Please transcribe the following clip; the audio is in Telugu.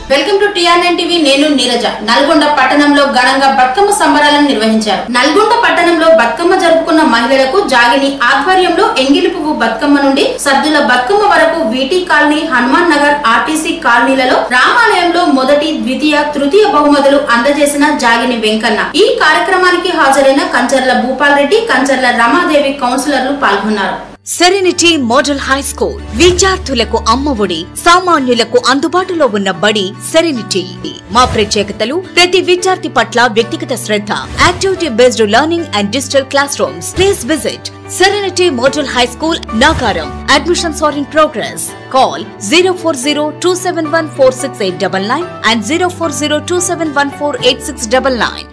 వెల్కమ్ టు టిఆర్ఎన్ టీవీ నేను నీరజ నల్గొండ పట్టణంలో ఘనంగా బతుకమ్మ సంబరాలను నిర్వహించారు నల్గొండ పట్టణంలో బతుకమ్మ జరుపుకున్న మహిళలకు జాగిని ఆధ్వర్యంలో ఎంగిలి పువ్వు బతుకమ్మ నుండి సద్దుల బతుకమ్మ వరకు VT colony Hanuman Nagar RTC కాలనీలలో రామాలయంలో మొదటి ద్వితీయ తృతీయ బహుమతులు అందజేసిన జాగిని వెంకన్న ఈ కార్యక్రమానికి హాజరైన కంచర్ల భూపాల్ రెడ్డి కంచర్ల రమాదేవి కౌన్సిలర్లు పాల్గొన్నారు సెరెనిటీ మోడల్ హై స్కూల్ విద్యార్థులకు అమ్మఒడి సామాన్యులకు అందుబాటులో ఉన్న బడి సెరెనిటీ మా ప్రత్యేకతలు ప్రతి విద్యార్థి పట్ల వ్యక్తిగత శ్రద్ధ activity based learning and digital classrooms please visit serenity model high school Nakaram admissions are in progress call zero four zero two seven one four six eight double nine and zero four zero two seven one four eight six double nine